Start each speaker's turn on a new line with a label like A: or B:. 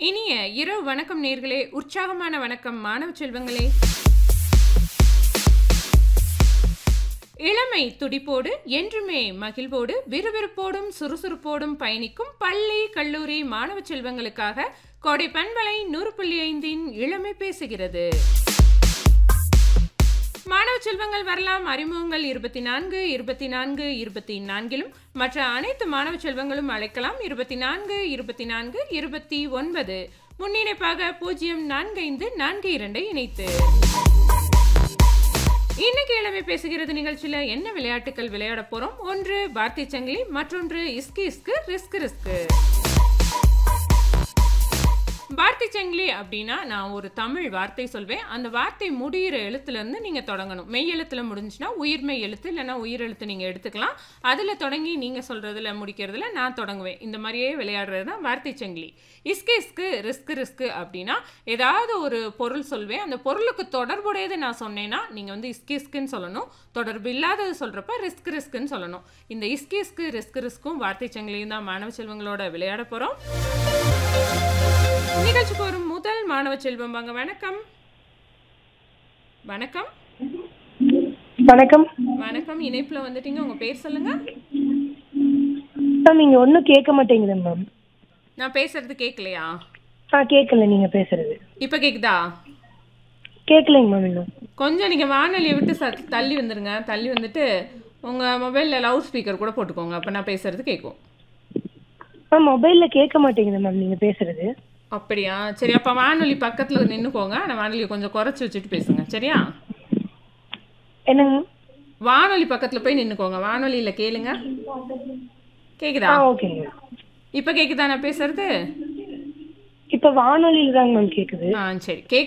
A: இனிய இரவு வணக்கம் நேர்களே உற்சாகமான வணக்கம் மாணவ செல்வங்களே இளமை துடிப்போடு என்றுமே மகிழ்வோடு விறுவிறுப்போடும் சுறுசுறுப்போடும் பயணிக்கும் பள்ளி கல்லூரி மாணவ செல்வங்களுக்காக கோடை பண்பலை நூறு புள்ளி ஐந்தின் இளமை பேசுகிறது மாணவ செல்வங்கள் வரலாம் அறிமுகங்கள் இருபத்தி நான்கு இருபத்தி நான்கு இருபத்தி நான்கிலும் மற்ற அனைத்து மாணவ செல்வங்களும் அழைக்கலாம் இருபத்தி நான்கு இருபத்தி நான்கு இருபத்தி ஒன்பது முன்னிணைப்பாக பூஜ்ஜியம் நான்கு ஐந்து நான்கு இரண்டை இணைத்து இன்னைக்கு இளமை பேசுகிறது நிகழ்ச்சியில என்ன விளையாட்டுகள் விளையாட போறோம் ஒன்று வார்த்தை சங்கிலி மற்றொன்று இஸ்கு இஸ்கு ரிஸ்க் ரிஸ்க் வார்த்தை சங்கிலி அப்படின்னா நான் ஒரு தமிழ் வார்த்தை சொல்வேன் அந்த வார்த்தை முடிகிற எழுத்துல இருந்து நீங்க தொடங்கணும் மெய் எழுத்துல முடிஞ்சுன்னா உயிர்மெய் எழுத்து இல்லைன்னா உயிர் எழுத்து நீங்க எடுத்துக்கலாம் அதுல தொடங்கி நீங்க சொல்றதுல முடிக்கிறதுல நான் தொடங்குவேன் இந்த மாதிரியே விளையாடுறது தான் வார்த்தை சங்கிலி இஸ்கு இஸ்கு ரிஸ்க் ரிஸ்க் அப்படின்னா ஏதாவது ஒரு பொருள் சொல்வேன் அந்த பொருளுக்கு தொடர்புடையது நான் சொன்னேன்னா நீங்க வந்து இஸ்கு இஸ்குன்னு சொல்லணும் தொடர்பு இல்லாதது சொல்றப்ப ரிஸ்க் ரிஸ்க்குன்னு சொல்லணும் இந்த இஸ்கு இஸ்கு ரிஸ்க் ரிஸ்க்கும் வார்த்தை சங்கிலியும் தான் மாணவ செல்வங்களோட விளையாட போறோம் நிகழ்ச்சிக்கு வரும் முதல் மாணவ செல்வம் வாங்க வணக்கம் வணக்கம்
B: வணக்கம்
A: வணக்கம் இணைப்புல வந்துட்டீங்க உங்க பேர் சொல்லுங்க
B: மேம் நீங்க ஒன்றும் கேட்க மாட்டேங்குது மேம்
A: நான் பேசுறது கேட்கலையா
B: ஆ கேட்கல நீங்க பேசுறது
A: இப்ப கேக்குதா
B: கேட்கலைங்க மேம் இன்னும்
A: கொஞ்சம் நீங்க வானொலியை விட்டு ச- தள்ளி வந்துருங்க தள்ளி வந்துட்டு உங்க மொபைல்ல லவுட் ஸ்பீக்கர் கூட போட்டுக்கோங்க அப்ப நான் பேசுறது கேட்கும்
B: மேம் மொபைல்ல கேட்க மாட்டேங்குது மேம் நீங்க பேசுறது
A: அப்படியா சரி அப்ப வானொலி பக்கத்துல நின்னுக்கோங்க நான் வானொலியை கொஞ்சம் குறைச்சி வச்சுட்டு பேசுங்க சரியா
B: என்னங்க
A: வானொலி பக்கத்துல போய் நின்னுக்கோங்க வானொலியில கேளுங்க கேக்குதா
B: ஆ ஓகேங்க
A: இப்ப கேக்குதா நான் பேசுறது
B: இப்போ வானொலியில் தாங்க மேம் கேட்குது
A: ஆ சரி கேக்